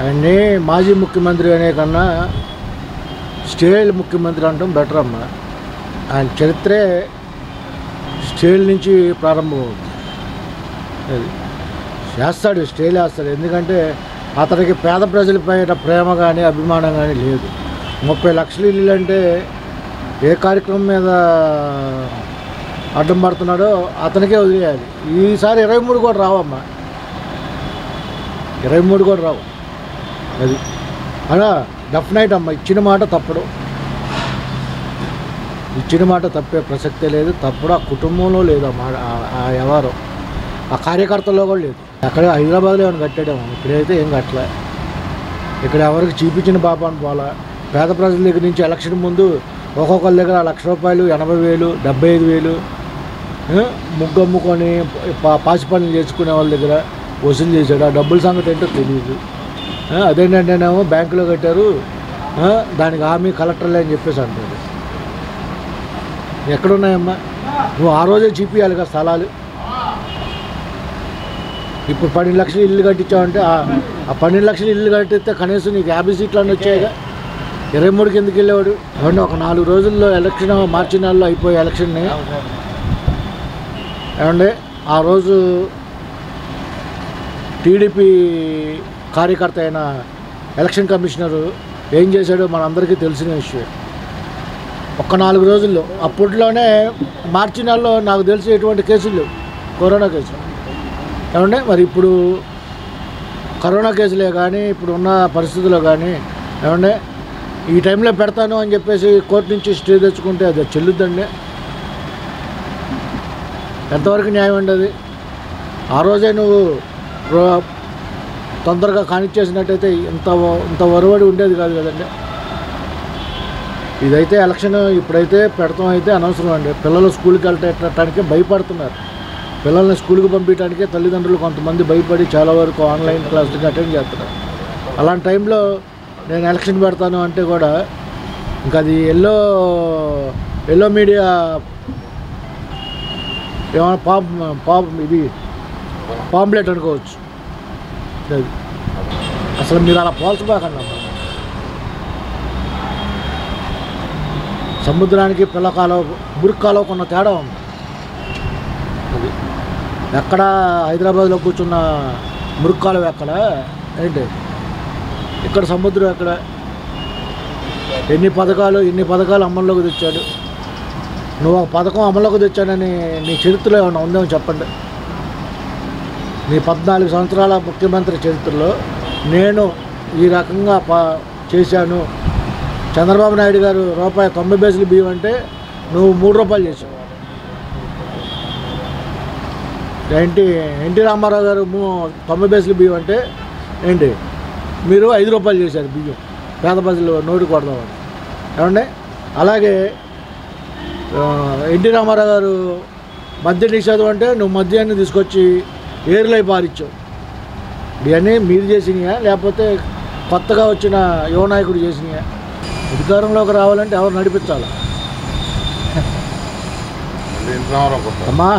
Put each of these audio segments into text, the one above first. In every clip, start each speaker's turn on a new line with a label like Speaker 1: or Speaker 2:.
Speaker 1: ఆయన్ని మాజీ ముఖ్యమంత్రి అనే కన్నా స్టేల్ ముఖ్యమంత్రి అనడం బెటర్ అమ్మా ఆయన చరిత్రే స్టేల్ నుంచి ప్రారంభమవుతుంది అది చేస్తాడు స్టేల్ వేస్తాడు ఎందుకంటే అతనికి పేద ప్రజలపై ప్రేమ కానీ అభిమానం కానీ లేదు ముప్పై లక్షలు ఇల్లు అంటే ఏ కార్యక్రమం మీద అడ్డం పడుతున్నాడో అతనికే వదిలేయాలి ఈసారి ఇరవై మూడు కూడా రావమ్మా ఇరవై మూడు కూడా రావు అది అలా డెఫినెట్ అమ్మ ఇచ్చిన మాట తప్పడు ఇచ్చిన మాట తప్పే ప్రసక్తే లేదు తప్పుడు ఆ కుటుంబంలో లేదు ఆ మాట ఆ- ఆ వ్యవహారం ఆ కార్యకర్తల్లో కూడా లేదు అక్కడ హైదరాబాద్లో ఏమైనా కట్టాడేమో ఇక్కడైతే ఏం కట్టలే ఇక్కడ ఎవరికి చూపించిన పాపాన్ని పోలా పేద ప్రజల దగ్గర నుంచి ఎలక్షన్ ముందు ఒక్కొక్కరి దగ్గర లక్ష రూపాయలు ఎనభై వేలు డెబ్బై ఐదు వేలు ఆ, ముగ్గు అమ్ముకొని పా- పాసి పనులు చేసుకునే వాళ్ళ దగ్గర వసూలు చేశాడు ఆ డబ్బుల సంగతి ఏంటో తెలియదు ఆ, అదేంటంటేనేమో బ్యాంకులో కట్టారు ఆ, దానికి హామీ కలెక్టర్లే అని చెప్పేసి అంటారు ఎక్కడున్నాయమ్మా నువ్వు ఆ రోజే చూపించాలి కదా స్థలాలు ఇప్పుడు పన్నెండు లక్షలు ఇల్లు కట్టించావంటే ఆ ఆ పన్నెండు లక్షలు ఇల్లు కట్టిస్తే కనీసం నీకు యాభై సీట్లు అన్నీ వచ్చాయిగా ఇరవై మూడుకి ఎందుకు వెళ్ళేవాడు ఏమంటే ఒక నాలుగు రోజుల్లో ఎలక్షన్ మార్చి నెలలో అయిపోయే ఎలక్షన్ని ఏమండి ఆ రోజు టీడీపీ కార్యకర్త అయిన ఎలక్షన్ కమిషనరు ఏం చేశాడో మనందరికీ తెలిసిన విషయం ఒక్క నాలుగు రోజుల్లో అప్పట్లోనే మార్చి నెలలో నాకు తెలిసి ఎటువంటి కేసులు లేవు కరోనా కేసులు ఏమంటే మరి ఇప్పుడు కరోనా కేసులే కానీ ఇప్పుడు ఉన్న పరిస్థితుల్లో కానీ ఏమంటే ఈ టైంలో పెడతాను అని చెప్పేసి కోర్టు నుంచి స్టే తెచ్చుకుంటే అది చెల్లుద్దండి ఎంతవరకు న్యాయం అండి అది ఆ రోజే నువ్వు రో- తొందరగా కానిచ్చేసినట్టయితే ఇంత వ- ఇంత వరవడి ఉండేది కాదు కదండి ఇదైతే ఎలక్షన్ ఇప్పుడైతే పెడతాం అయితే అనవసరం అండి పిల్లలు స్కూల్కి వెళ్ళటానికి భయపడుతున్నారు పిల్లల్ని స్కూల్కి పంపించడానికే తల్లిదండ్రులు కొంతమంది భయపడి చాలా వరకు ఆన్లైన్ క్లాసులకి అటెండ్ చేస్తున్నారు అలాంటి టైంలో నేను ఎలక్షన్ పెడతాను అంటే కూడా ఇంకా అది ఎల్లో ఎల్లో మీడియా ఏమైనా పాప్ పాప్ ఇది పాంప్లెట్ అనుకోవచ్చు అది అసలు మీరు అలా పోల్చబాకండి అమ్మా సముద్రానికి పిల్లకాలం మురికాలకు ఉన్న తేడా ఉంది అది ఎక్కడ హైదరాబాద్లో కూర్చున్న మురుక్కాలం ఎక్కడ ఏంటి ఇక్కడ సముద్రం ఎక్కడ ఎన్ని పథకాలు ఎన్ని పథకాలు అమల్లోకి తెచ్చాడు నువ్వు ఒక పథకం అమల్లోకి తెచ్చాడని నీ చరిత్రలో ఏమైనా ఉందేమో చెప్పండి నీ పద్నాలుగు సంవత్సరాల ముఖ్యమంత్రి చరిత్రలో నేను ఈ రకంగా ప చేశాను చంద్రబాబు నాయుడు గారు రూపాయి తొంభై బేసులు బియ్యం అంటే నువ్వు మూడు రూపాయలు చేసావు ఏంటి ఎన్టీ రామారావు గారు మూ- తొంభై బేసులు బియ్యం అంటే ఏంటి మీరు ఐదు రూపాయలు చేశారు బియ్యం పేద ప్రజలు నోటి కొడదామని ఏమండి అలాగే ఆ, ఎన్టీ రామారావు గారు మద్య నిషేధం అంటే నువ్వు మద్యాన్ని తీసుకొచ్చి ఏరులై పారిచ్చావు ఇవన్నీ మీరు చేసినాయా లేకపోతే కొత్తగా వచ్చిన యువ నాయకుడు చేసినాయా అధికారంలోకి రావాలంటే ఎవరు నడిపించాలి
Speaker 2: మళ్ళీ ఇంటి రామారావు కొట్టారు.
Speaker 1: అమ్మా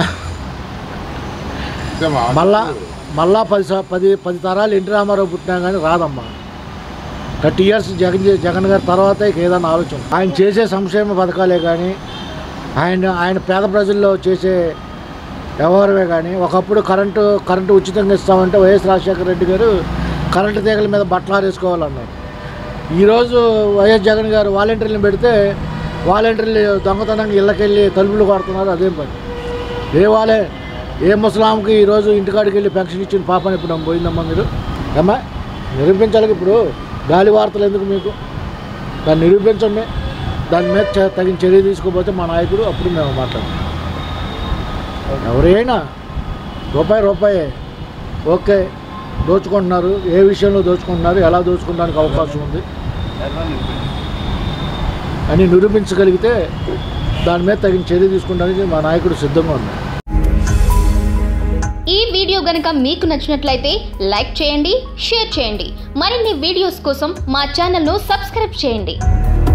Speaker 2: అంతే మా
Speaker 1: మళ్ళా మళ్ళా పది స- పది పది తరాలు ఎన్టీ రామారావు పుట్టినా కానీ రాదమ్మా థర్టీ ఇయర్స్ జగన్ చే- జగన్ గారి తర్వాత ఇక ఏదైనా ఆలోచన ఆయన చేసే సంక్షేమ పథకాలే కానీ ఆయన ఆయన పేద ప్రజల్లో చేసే వ్యవహారమే కానీ ఒకప్పుడు కరెంటు కరెంటు ఉచితంగా ఇస్తామంటే వైఎస్ రాజశేఖర రెడ్డి గారు కరెంటు తీగల మీద బట్టలు ఆరేసుకోవాలన్నారు ఈరోజు వైఎస్ జగన్ గారు వాలంటీర్లను పెడితే వాలంటీర్లు దొంగతనంగా ఇళ్ళకెళ్ళి తలుపులు కొడుతున్నారు అదేం పని ఏ వాళ్ళే ఏ ముసలాంకి ఈరోజు ఇంటికాడికి వెళ్ళి పెన్షన్ ఇచ్చిన పాపని ఇప్పుడు నమ్మ పోయిందమ్మా మీరు అమ్మా నిరూపించాలి ఇప్పుడు గాలి వార్తలు ఎందుకు మీకు దాన్ని నిరూపించండి దాని మీద చ- తగిన చర్య తీసుకోకపోతే మా నాయకుడు అప్పుడు మేము మాట్లాడతాం ఎవరైనా రూపాయి రూపాయే ఓకే దోచుకుంటున్నారు ఏ విషయంలో దోచుకుంటున్నారు ఎలా దోచుకోవడానికి అవకాశం ఉంది అని నిరూపించగలిగితే దాని మీద తగిన చర్య తీసుకుంటానికి మా నాయకుడు సిద్ధంగా ఉన్నాడు
Speaker 3: ఈ వీడియో గనుక మీకు నచ్చినట్లయితే లైక్ చేయండి షేర్ చేయండి మరిన్ని వీడియోస్ కోసం మా ఛానల్ను సబ్స్క్రైబ్ చేయండి